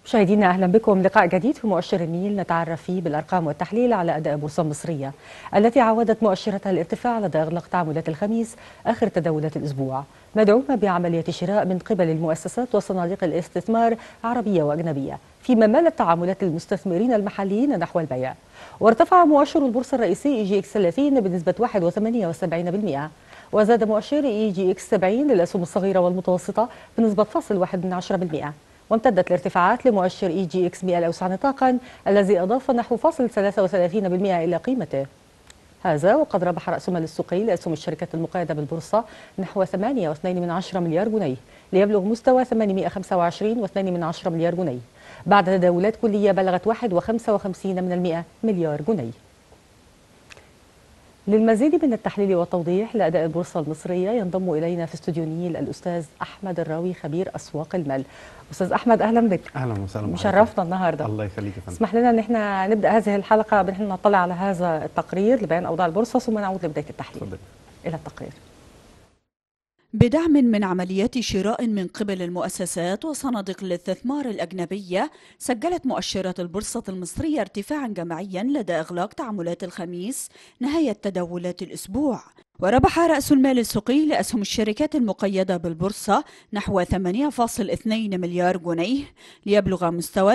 مشاهدينا اهلا بكم لقاء جديد في مؤشر النيل نتعرف فيه بالارقام والتحليل على اداء البورصه المصريه التي عودت مؤشرتها الارتفاع لدى اغلاق تعاملات الخميس اخر تداولات الاسبوع مدعومه بعمليه شراء من قبل المؤسسات وصناديق الاستثمار عربيه واجنبيه فيما مالت تعاملات المستثمرين المحليين نحو البيع وارتفع مؤشر البورصه الرئيسي اي جي اكس 30 بنسبه 1.78% وزاد مؤشر اي جي اكس 70 للاسهم الصغيره والمتوسطه بنسبه 0.1% وامتدت الارتفاعات لمؤشر اي جي اكس 100 الاوسع نطاقا الذي اضاف نحو فاصل 33% الى قيمته هذا وقد ربح راس مال السوقي لاسهم الشركات المقيده بالبورصه نحو 8.2 مليار جنيه ليبلغ مستوى 825.2 مليار جنيه بعد تداولات كليه بلغت 1.55 من المئة مليار جنيه للمزيد من التحليل والتوضيح لأداء البورصة المصرية ينضم إلينا في استوديو نيل الأستاذ أحمد الراوي خبير أسواق المال أستاذ أحمد أهلا بك اهلا وسهلا مشرفنا النهارده الله يخليك يا فندم اسمح لنا ان احنا نبدا هذه الحلقه بان احنا نطلع على هذا التقرير لبيان اوضاع البورصه ثم نعود لبدايه التحليل اتفضل الى التقرير بدعم من عمليات شراء من قبل المؤسسات وصناديق الاستثمار الأجنبية سجلت مؤشرات البورصة المصرية ارتفاعا جماعيا لدى إغلاق تعاملات الخميس نهاية تداولات الأسبوع وربح رأس المال السوقي لأسهم الشركات المقيدة بالبورصة نحو 8.2 مليار جنيه ليبلغ مستوى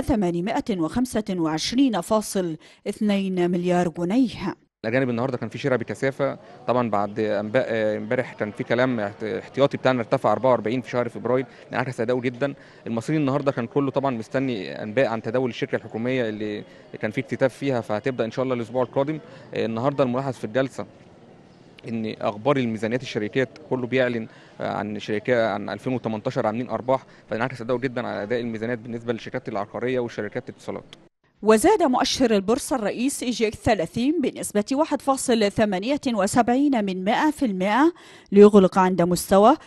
825.2 مليار جنيه الاجانب النهارده كان في شراء بكثافه طبعا بعد انباء آه، امبارح كان في كلام احت- احتياطي بتاعنا ارتفع 44 في شهر فبراير انعكس اداؤه جدا المصريين النهارده كان كله طبعا مستني انباء عن تداول الشركه الحكوميه اللي كان في اكتتاب فيها فهتبدا ان شاء الله الاسبوع القادم آه، النهارده الملاحظ في الجلسه ان اخبار الميزانيات الشركات كله بيعلن آه، عن شركات عن 2018 عاملين ارباح فانعكس اداؤه جدا على اداء الميزانيات بالنسبه للشركات العقاريه والشركات الاتصالات وزاد مؤشر البورصة الرئيس إيجيك 30 بنسبة 1.78 من 100% ليغلق عند مستوى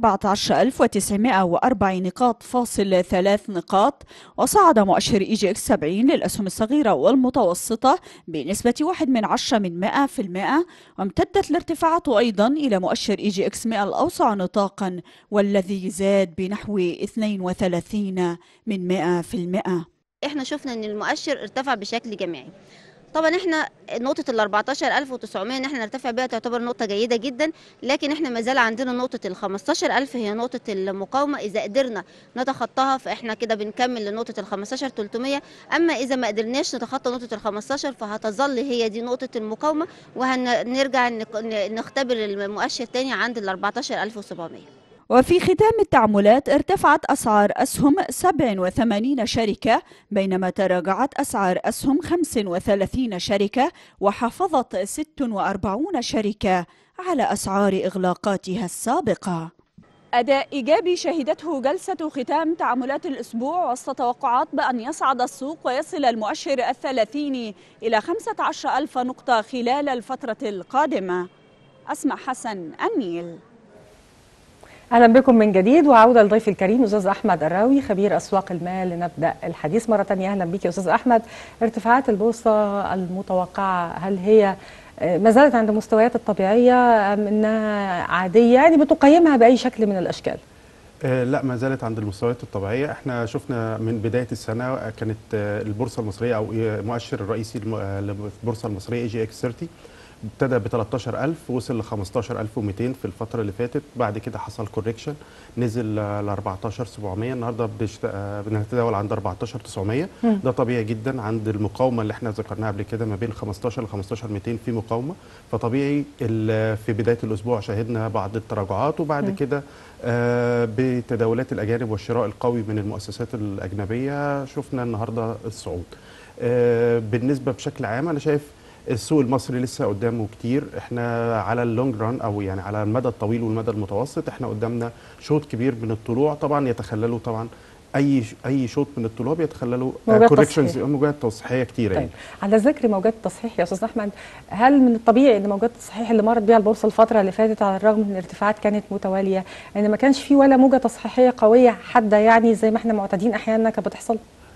14904 نقاط فاصل 3 نقاط وصعد مؤشر إيجيك 70 للأسهم الصغيرة والمتوسطة بنسبة 1 من 10 من 100% وامتدت الارتفاعات أيضا إلى مؤشر إيجي إكس 100 الأوسع نطاقا والذي زاد بنحو 32 من 100% احنا شفنا ان المؤشر ارتفع بشكل جماعي طبعا احنا نقطة ال 14900 ان احنا نرتفع بيها تعتبر نقطة جيدة جدا لكن احنا ما زال عندنا نقطة ال 15000 هي نقطة المقاومة اذا قدرنا نتخطاها فاحنا كده بنكمل لنقطة ال 15300 اما اذا ما قدرناش نتخطى نقطة ال 15 فهتظل هي دي نقطة المقاومة وهنرجع نختبر المؤشر تاني عند ال 14700 وفي ختام التعاملات ارتفعت أسعار أسهم 87 شركة بينما تراجعت أسعار أسهم 35 شركة وحافظت 46 شركة على أسعار إغلاقاتها السابقة أداء إيجابي شهدته جلسة ختام تعاملات الأسبوع وسط توقعات بأن يصعد السوق ويصل المؤشر الثلاثين إلى 15 ألف نقطة خلال الفترة القادمة أسمع حسن النيل اهلا بكم من جديد وعوده لضيف الكريم استاذ احمد الراوي خبير اسواق المال لنبدا الحديث مره ثانيه اهلا بك يا استاذ احمد ارتفاعات البورصه المتوقعه هل هي آه، ما زالت عند المستويات الطبيعيه ام انها عاديه يعني بتقيمها باي شكل من الاشكال آه لا ما زالت عند المستويات الطبيعيه احنا شفنا من بدايه السنه آه، كانت آه البورصه المصريه او آه، المؤشر الرئيسي للم- آه، للبورصه المصريه اي جي اكس 30 ابتدى ب 13000 وصل ل 15200 في الفتره اللي فاتت بعد كده حصل كوريكشن نزل ل 14700 النهارده بنشت- آه، بنتداول عند 14900 مم. ده طبيعي جدا عند المقاومه اللي احنا ذكرناها قبل كده ما بين 15 ل 15200 في مقاومه فطبيعي ال- في بدايه الاسبوع شهدنا بعض التراجعات وبعد مم. كده آه، بتداولات الاجانب والشراء القوي من المؤسسات الاجنبيه شفنا النهارده الصعود آه، بالنسبه بشكل عام انا شايف السوق المصري لسه قدامه كتير احنا على اللونج ران او يعني على المدى الطويل والمدى المتوسط احنا قدامنا شوط كبير من الطلوع طبعا يتخلله طبعا اي اي شوط من الطلوع بيتخلله موجات كوركشنز تصحيح. موجات تصحيحيه كتيره طيب يعني. على ذكر موجات التصحيح يا استاذ احمد هل من الطبيعي ان موجات التصحيح اللي مرت بها البورصه الفتره اللي فاتت على الرغم من الارتفاعات كانت متواليه ان ما كانش في ولا موجه تصحيحيه قويه حاده يعني زي ما احنا معتادين احيانا كانت بتحصل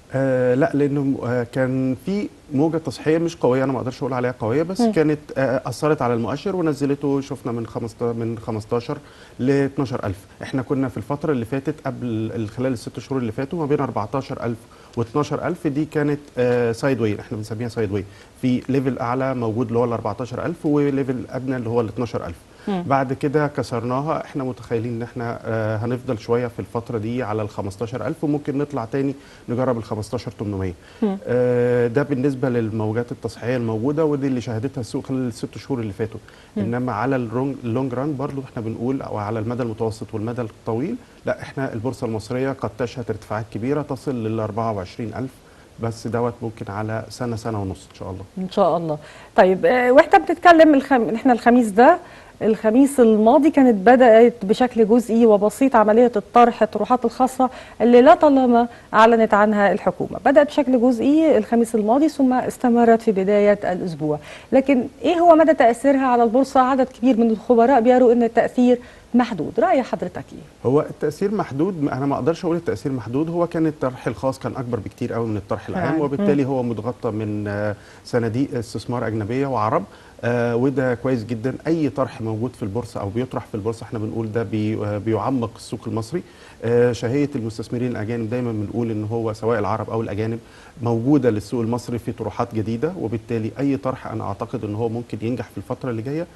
آه لا لانه آه كان في موجه تصحيحيه مش قويه انا ما اقدرش اقول عليها قويه بس م. كانت آه اثرت على المؤشر ونزلته شفنا من 15 من 15 ل 12000 احنا كنا في الفتره اللي فاتت قبل خلال الست شهور اللي فاتوا ما بين 14000 و12000 دي كانت آه سايد واي احنا بنسميها سايد واي في ليفل اعلى موجود اللي هو ال 14000 وليفل ادنى اللي هو ال 12000 بعد كده كسرناها احنا متخيلين ان احنا آه هنفضل شويه في الفتره دي على ال 15000 وممكن نطلع تاني نجرب ال 15800 آه ده بالنسبه للموجات التصحيحيه الموجوده ودي اللي شهدتها السوق خلال الست شهور اللي فاتوا انما على اللونج ران برضو احنا بنقول او على المدى المتوسط والمدى الطويل لا احنا البورصه المصريه قد تشهد ارتفاعات كبيره تصل لل 24000 بس دوت ممكن على سنه سنه ونص ان شاء الله ان شاء الله طيب واحنا بنتكلم الخم... احنا الخميس ده الخميس الماضي كانت بدأت بشكل جزئي وبسيط عملية الطرح الطروحات الخاصة اللي لا طالما أعلنت عنها الحكومة بدأت بشكل جزئي الخميس الماضي ثم استمرت في بداية الأسبوع لكن إيه هو مدى تأثيرها على البورصة عدد كبير من الخبراء بيروا أن التأثير محدود رأي حضرتك ايه هو التاثير محدود انا ما اقدرش اقول التاثير محدود هو كان الطرح الخاص كان اكبر بكتير قوي من الطرح العام نعم. وبالتالي هو متغطى من صناديق استثمار اجنبيه وعرب آه وده كويس جدا اي طرح موجود في البورصه او بيطرح في البورصه احنا بنقول ده بي آه بيعمق السوق المصري آه شهيه المستثمرين الاجانب دايما بنقول ان هو سواء العرب او الاجانب موجوده للسوق المصري في طروحات جديده وبالتالي اي طرح انا اعتقد ان هو ممكن ينجح في الفتره اللي جايه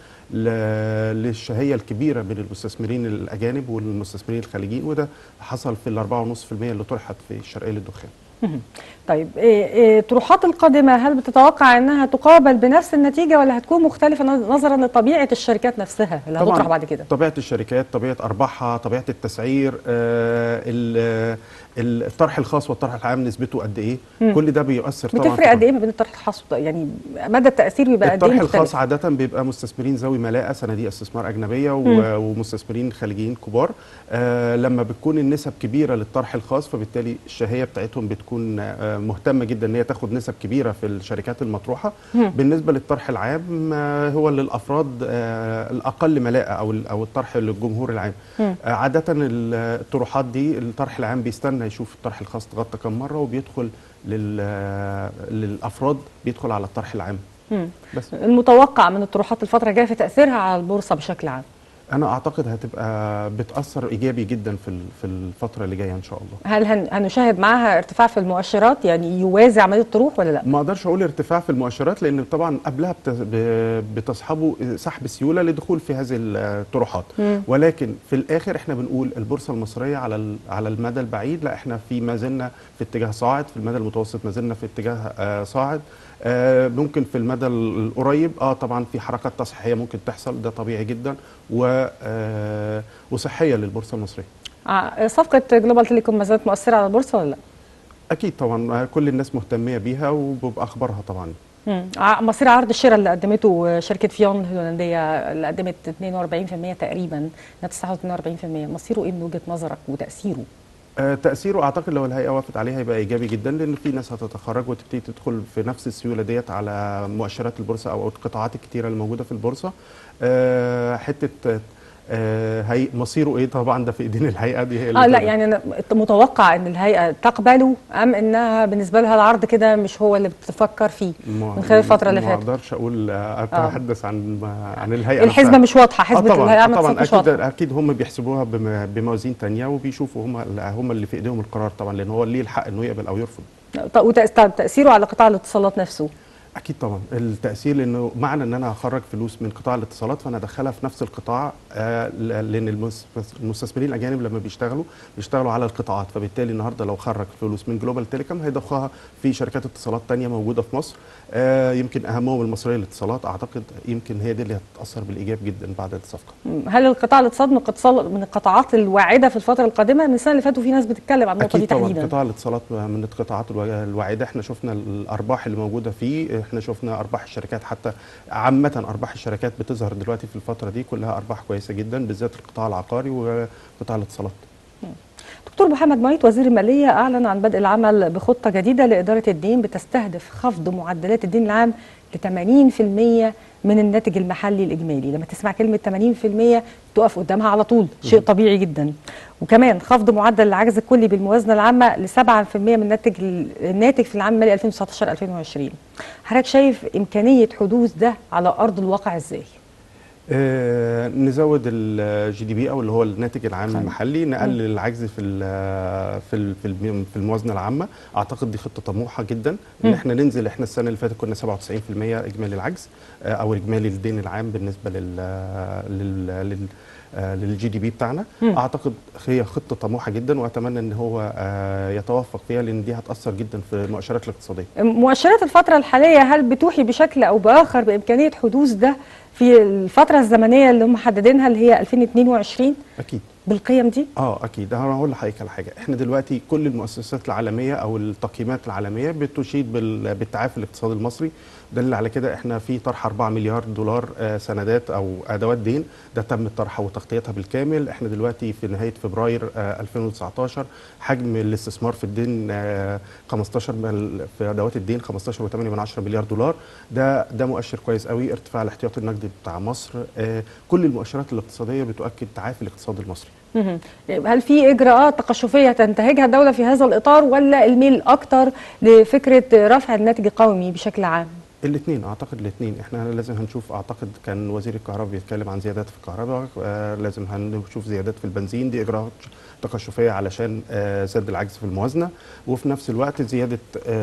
للشهيه الكبيره بين المستثمرين الاجانب والمستثمرين الخليجيين وده حصل في ال 4.5% اللي طرحت في الشرقيه للدخان. طيب إيه إيه طروحات القادمة هل بتتوقع أنها تقابل بنفس النتيجة ولا هتكون مختلفة نظرا لطبيعة الشركات نفسها اللي هتطرح بعد كده؟ طبيعة الشركات طبيعة أرباحها طبيعة التسعير آه الطرح الخاص والطرح العام نسبته قد إيه مم. كل ده بيؤثر طبعا بتفرق قد إيه ما بين الطرح الخاص يعني مدى التأثير بيبقى قد إيه الطرح الخاص عادة بيبقى مستثمرين ذوي ملاءة صناديق استثمار أجنبية ومستثمرين خليجيين كبار آه لما بتكون النسب كبيرة للطرح الخاص فبالتالي الشهية بتاعتهم بتكون آه مهتمه جدا ان هي تاخد نسب كبيره في الشركات المطروحه مم. بالنسبه للطرح العام هو للافراد الاقل ملاءه او او الطرح للجمهور العام مم. عاده الطروحات دي الطرح العام بيستنى يشوف الطرح الخاص تغطى كم مره وبيدخل للافراد بيدخل على الطرح العام مم. بس المتوقع من الطروحات الفتره الجايه في تاثيرها على البورصه بشكل عام انا اعتقد هتبقى بتاثر ايجابي جدا في في الفتره اللي جايه ان شاء الله هل هنشاهد معاها ارتفاع في المؤشرات يعني يوازي عمليه الطروح ولا لا ما اقدرش اقول ارتفاع في المؤشرات لان طبعا قبلها بتصحبه سحب سيوله لدخول في هذه الطروحات ولكن في الاخر احنا بنقول البورصه المصريه على على المدى البعيد لا احنا في ما زلنا في اتجاه صاعد في المدى المتوسط ما زلنا في اتجاه صاعد آه ممكن في المدى القريب اه طبعا في حركات تصحيحيه ممكن تحصل ده طبيعي جدا و آه وصحيه للبورصه المصريه. آه صفقه جلوبال تيليكوم ما زالت مؤثره على البورصه ولا لا؟ اكيد طبعا كل الناس مهتميه بيها وباخبارها طبعا. مم. مصير عرض الشراء اللي قدمته شركه فيون الهولنديه اللي قدمت 42% تقريبا نفس 42% مصيره ايه من وجهه نظرك وتاثيره؟ آه تأثيره أعتقد لو الهيئة وافقت عليه هيبقى إيجابي جدا لأن في ناس هتتخرج وتبتدي تدخل في نفس السيولة ديت على مؤشرات البورصة أو القطاعات الكتيرة اللي موجودة في البورصة آه حتة آه هي مصيره ايه طبعا ده في ايدين الهيئه دي هي اه لا يعني انا متوقع ان الهيئه تقبله ام انها بالنسبه لها العرض كده مش هو اللي بتفكر فيه من خلال الفتره اللي فاتت ما اقدرش اقول اتحدث آه. عن عن الهيئه الحسبه نفسها. مش واضحه حسبه آه طبعا الهيئه آه طبعا مش اكيد واضحه اكيد هم بيحسبوها بموازين ثانيه وبيشوفوا هم هم اللي في ايديهم القرار طبعا لان هو ليه الحق انه يقبل او يرفض وتاثيره على قطاع الاتصالات نفسه اكيد طبعا التاثير لانه معنى ان انا هخرج فلوس من قطاع الاتصالات فانا ادخلها في نفس القطاع آه لان المستثمرين الاجانب لما بيشتغلوا بيشتغلوا على القطاعات فبالتالي النهارده لو خرج فلوس من جلوبال تيليكوم هيضخها في شركات اتصالات ثانيه موجوده في مصر آه يمكن اهمهم المصريه للاتصالات اعتقد يمكن هي دي اللي هتاثر بالايجاب جدا بعد الصفقه هل القطاع الاتصالات من من القطاعات الواعده في الفتره القادمه من السنه اللي فاتوا في ناس بتتكلم عن النقطه دي طبعا تحديدا قطاع الاتصالات من القطاعات الواعده احنا شفنا الارباح اللي موجوده فيه احنا شفنا ارباح الشركات حتى عامه ارباح الشركات بتظهر دلوقتي في الفتره دي كلها ارباح كويسه جدا بالذات القطاع العقاري وقطاع الاتصالات دكتور محمد مايت وزير الماليه اعلن عن بدء العمل بخطه جديده لاداره الدين بتستهدف خفض معدلات الدين العام ل 80% من الناتج المحلي الاجمالي لما تسمع كلمه 80% تقف قدامها على طول شيء طبيعي جدا وكمان خفض معدل العجز الكلي بالموازنه العامه ل 7% من الناتج الناتج في العام المالي 2019 2020 حضرتك شايف امكانيه حدوث ده على ارض الواقع ازاي آه، نزود الجي دي بي او اللي هو الناتج العام صحيح. المحلي نقلل العجز في ال- في ال- في الم- في الموازنه العامه اعتقد دي خطه طموحه جدا ان مم. احنا ننزل احنا السنه اللي فاتت كنا 97% اجمالي العجز آه، او اجمالي الدين العام بالنسبه لل لل لل آه، للجي دي بي بتاعنا مم. اعتقد هي خطه طموحه جدا واتمنى ان هو آه، يتوفق فيها لان دي هتاثر جدا في المؤشرات الاقتصاديه مؤشرات الفترة الحالية هل بتوحي بشكل أو بآخر بإمكانية حدوث ده في الفترة الزمنية اللي هم محددينها اللي هي 2022 اكيد بالقيم دي؟ اه اكيد انا هقول لحضرتك على حاجه احنا دلوقتي كل المؤسسات العالميه او التقييمات العالميه بتشيد بال- بالتعافي الاقتصادي المصري دل على كده احنا في طرح 4 مليار دولار آه، سندات او ادوات دين ده تم طرحها وتغطيتها بالكامل احنا دلوقتي في نهايه فبراير آه، 2019 حجم الاستثمار في الدين آه، 15 مل- في ادوات الدين 15.8 من 10 مليار دولار ده ده مؤشر كويس قوي ارتفاع الاحتياطي النقدي بتاع مصر آه، كل المؤشرات الاقتصاديه بتؤكد تعافي الاقتصاد المصري مهم. هل في إجراءات تقشفية تنتهجها الدولة في هذا الإطار ولا الميل أكتر لفكرة رفع الناتج القومي بشكل عام؟ الاثنين اعتقد الاثنين احنا لازم هنشوف اعتقد كان وزير الكهرباء بيتكلم عن زيادات في الكهرباء آه لازم هنشوف زيادات في البنزين دي اجراءات تقشفيه علشان آه سد العجز في الموازنه وفي نفس الوقت زياده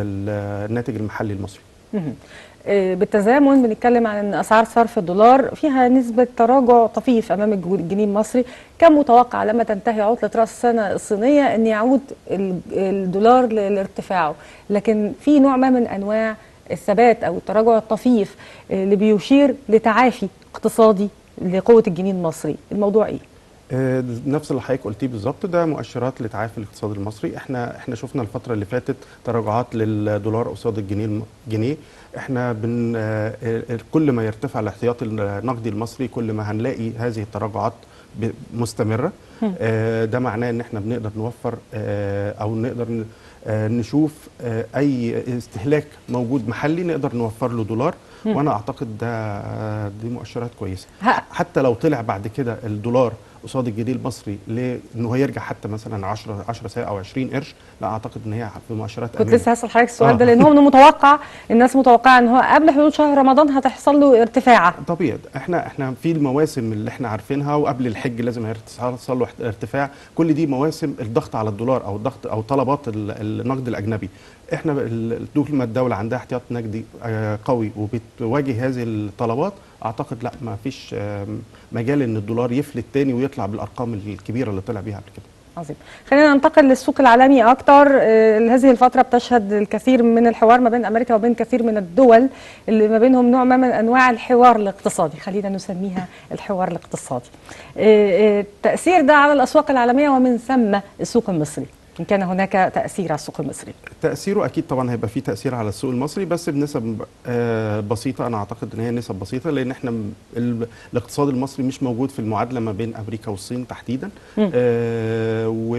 ال- الناتج المحلي المصري مهم. آه، بالتزامن بنتكلم عن ان اسعار صرف الدولار فيها نسبه تراجع طفيف امام الجو- الجنيه المصري كم متوقع لما تنتهي عطله راس السنه الصينيه ان يعود ال- الدولار ل- لارتفاعه لكن في نوع ما من انواع الثبات او التراجع الطفيف آه، اللي بيشير لتعافي اقتصادي لقوه الجنيه المصري الموضوع ايه آه، نفس اللي حضرتك قلتيه بالظبط ده مؤشرات لتعافي الاقتصاد المصري احنا احنا شفنا الفتره اللي فاتت تراجعات للدولار قصاد الجنيه الم- الجنيه احنا بن آه، آه، كل ما يرتفع الاحتياطي النقدي المصري كل ما هنلاقي هذه التراجعات ب- مستمره آه، ده معناه ان احنا بنقدر نوفر آه، او نقدر ن- آه، نشوف آه، اي استهلاك موجود محلي نقدر نوفر له دولار وانا اعتقد ده آه، دي مؤشرات كويسه ه- حتى لو طلع بعد كده الدولار قصاد الجنيه المصري لانه يرجع حتى مثلا 10 10 ساعه او 20 قرش لا اعتقد ان هي في مؤشرات كنت أمامية. لسه هسال حضرتك السؤال آه. ده لان هو من المتوقع الناس متوقعه ان هو قبل حلول شهر رمضان هتحصل له ارتفاع طبيعي احنا احنا في المواسم اللي احنا عارفينها وقبل الحج لازم هيحصل له ارتفاع كل دي مواسم الضغط على الدولار او الضغط او طلبات ال- النقد الاجنبي احنا ال- طول ما الدوله عندها احتياط نقدي آه، قوي وبتواجه هذه الطلبات اعتقد لا ما فيش آم، مجال ان الدولار يفلت تاني ويطلع بالارقام الكبيره اللي طلع بيها قبل كده عظيم خلينا ننتقل للسوق العالمي اكتر آه، هذه الفتره بتشهد الكثير من الحوار ما بين امريكا وبين كثير من الدول اللي ما بينهم نوع ما من انواع الحوار الاقتصادي خلينا نسميها الحوار الاقتصادي آه، آه، التاثير ده على الاسواق العالميه ومن ثم السوق المصري ان كان هناك تاثير على السوق المصري تأثيره أكيد طبعا هيبقى فيه تأثير على السوق المصري بس بنسب آه، بسيطة أنا أعتقد إن هي نسب بسيطة لأن إحنا م- ال- الاقتصاد المصري مش موجود في المعادلة ما بين أمريكا والصين تحديدا مم. آه، و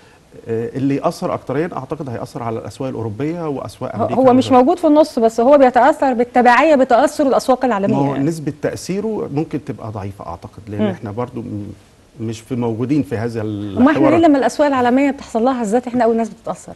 آه، اللي يأثر أكتريا أعتقد هيأثر على الأسواق الأوروبية وأسواق هو- أمريكا هو مش والغرب. موجود في النص بس هو بيتاثر بالتبعيه بتاثر الاسواق ما هو العالميه نسبة تأثيره ممكن تبقى ضعيفة أعتقد لأن مم. إحنا برضو م- مش في موجودين في هذا وما احنا ليه الحوار لما الاسواق العالميه بتحصل لها هزات احنا اول ناس بتتاثر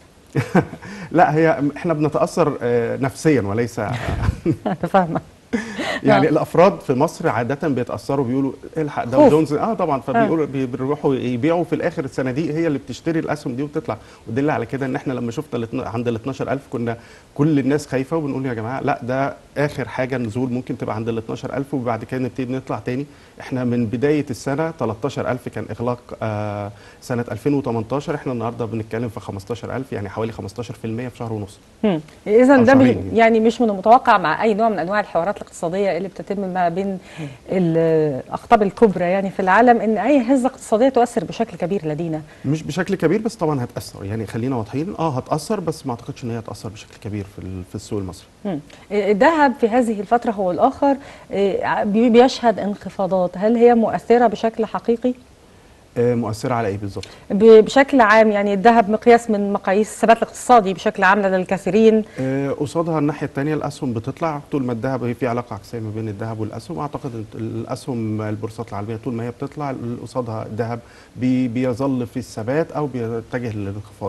لا هي إحنا بنتأثر آه، نفسيا وليس انا فاهمه يعني آه. الافراد في مصر عاده بيتاثروا بيقولوا الحق داو خوف. جونز اه طبعا فبيقولوا بي- بيروحوا يبيعوا في الاخر الصناديق هي اللي بتشتري الاسهم دي وتطلع ودل على كده ان احنا لما شفنا الاتنا- عند ال 12000 كنا كل الناس خايفه وبنقول يا جماعه لا ده اخر حاجه نزول ممكن تبقى عند ال 12000 وبعد كده نبتدي نطلع تاني احنا من بدايه السنه 13000 كان اغلاق آه سنه 2018 احنا النهارده بنتكلم في 15000 يعني حوالي 15% في شهر ونص اذا أو ده بي- شهرين. يعني مش من المتوقع مع اي نوع من انواع الحوارات الاقتصاديه اللي بتتم ما بين الاقطاب الكبرى يعني في العالم ان اي هزه اقتصاديه تؤثر بشكل كبير لدينا مش بشكل كبير بس طبعا هتاثر يعني خلينا واضحين اه هتاثر بس ما اعتقدش ان هي هتاثر بشكل كبير في ال- في السوق المصري مم. الذهب في هذه الفتره هو الاخر آه، بي- بيشهد انخفاضات هل هي مؤثره بشكل حقيقي آه، مؤثره على ايه بالظبط ب- بشكل عام يعني الذهب مقياس من مقاييس الثبات الاقتصادي بشكل عام لدى الكثيرين آه، قصادها الناحيه الثانيه الاسهم بتطلع طول ما الذهب هي في علاقه عكسيه ما بين الذهب والاسهم اعتقد ال- الاسهم البورصات العالميه طول ما هي بتطلع ال- قصادها الذهب بي- بيظل في الثبات او بيتجه للانخفاض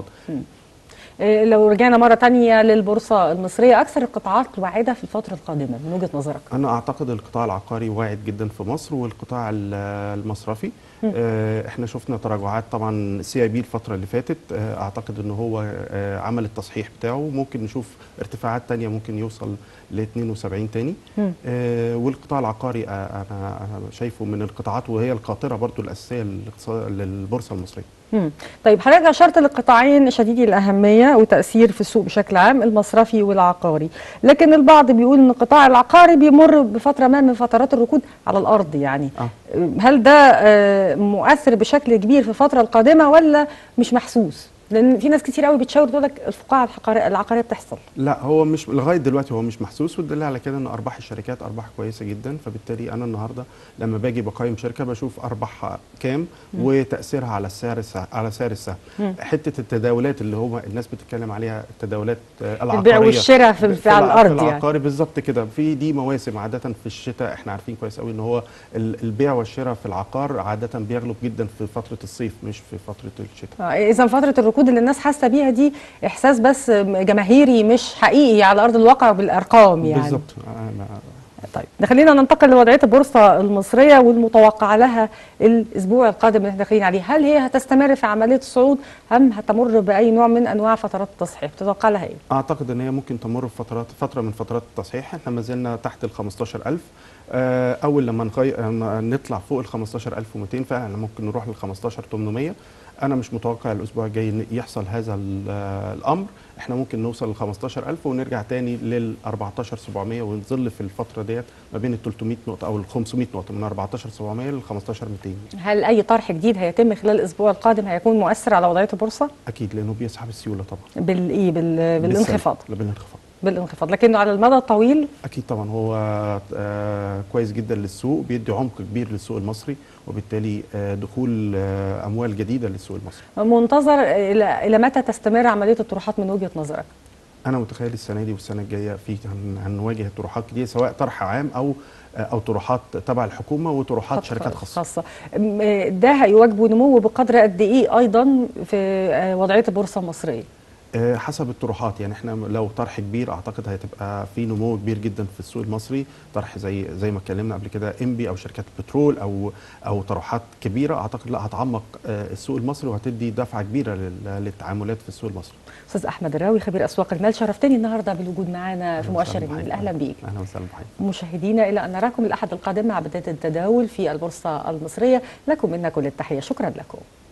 إيه، لو رجعنا مرة تانية للبورصة المصرية أكثر القطاعات واعدة في الفترة القادمة من وجهة نظرك انا اعتقد القطاع العقاري واعد جدا في مصر والقطاع ال- المصرفي آه، احنا شفنا تراجعات طبعا سي اي بي الفتره اللي فاتت آه، اعتقد ان هو آه، عمل التصحيح بتاعه ممكن نشوف ارتفاعات تانية ممكن يوصل ل 72 تاني مم. آه، والقطاع العقاري آه، انا انا شايفه من القطاعات وهي القاطره برضو الاساسيه للاقتصاد- للبورصه المصريه مم. طيب حضرتك أشرت للقطاعين شديدي الأهمية وتأثير في السوق بشكل عام المصرفي والعقاري لكن البعض بيقول أن القطاع العقاري بيمر بفترة ما من فترات الركود على الأرض يعني آه. هل ده آه، مؤثر بشكل كبير في الفترة القادمة ولا مش محسوس؟ لأن في ناس كتير قوي بتشاور تقول لك الفقاعة الحقارية- العقارية بتحصل لا هو مش لغايه دلوقتي هو مش محسوس والدليل على كده ان ارباح الشركات ارباح كويسه جدا فبالتالي انا النهارده لما باجي بقيم شركه بشوف ارباحها كام وتاثيرها على السعر السهم على سعر السهم حته التداولات اللي هو الناس بتتكلم عليها التداولات آه، العقاريه البيع والشراء في, في على الع- الأرض في يعني العقاري بالظبط كده في دي مواسم عاده في الشتاء احنا عارفين كويس قوي ان هو ال- البيع والشراء في العقار عاده بيغلب جدا في فتره الصيف مش في فتره الشتاء اذا فتره الركود اللي الناس حاسه بيها دي احساس بس جماهيري مش حقيقي على ارض الواقع بالارقام يعني بالظبط أنا- طيب ده خلينا ننتقل لوضعيه البورصه المصريه والمتوقع لها الاسبوع القادم اللي احنا داخلين عليه هل هي هتستمر في عمليه الصعود ام هتمر باي نوع من انواع فترات التصحيح تتوقع لها ايه اعتقد ان هي ممكن تمر في فترات فتره من فترات التصحيح احنا ما زلنا تحت ال 15000 آه، اول لما نغي... لما نطلع فوق ال 15200 فعلا ممكن نروح لل 15800 انا مش متوقع الاسبوع الجاي إن يحصل هذا ال- آه، الامر احنا ممكن نوصل لل 15000 ونرجع تاني لل 14700 ونظل في الفتره ديت ما بين ال 300 نقطه او ال 500 نقطه من 14700 لل 15200 هل اي طرح جديد هيتم خلال الاسبوع القادم هيكون مؤثر على وضعيه البورصه اكيد لانه بيسحب السيوله طبعا بالايه بال... بالانخفاض بالسلب. بالانخفاض بالانخفاض لكنه على المدى الطويل اكيد طبعا هو آه، كويس جدا للسوق بيدي عمق كبير للسوق المصري وبالتالي آه، دخول آه، اموال جديده للسوق المصري منتظر الى الى متى تستمر عمليه الطروحات من وجهه نظرك انا متخيل السنه دي والسنه الجايه في هن- هنواجه طروحات كتير سواء طرح عام او آه، او طروحات تبع الحكومه وطروحات شركات خاصه خاصة م- ده هيواجبوا نمو بقدر قد ايه ايضا في آه، وضعية البورصة المصرية آه، حسب الطروحات يعني احنا لو طرح كبير اعتقد هتبقى في نمو كبير جدا في السوق المصري طرح زي زي ما اتكلمنا قبل كده انبي او شركات البترول او او طروحات كبيره اعتقد لا هتعمق آه، السوق المصري وهتدي دفعه كبيره لل- للتعاملات في السوق المصري استاذ احمد الراوي خبير اسواق المال شرفتني النهارده بالوجود معنا في أهلاً مؤشر وسهلاً النيل بحضرتك. اهلا بيك اهلا وسهلا بحضرتك مشاهدينا الى ان نراكم الاحد القادم مع بدايه التداول في البورصه المصريه لكم منا كل التحيه شكرا لكم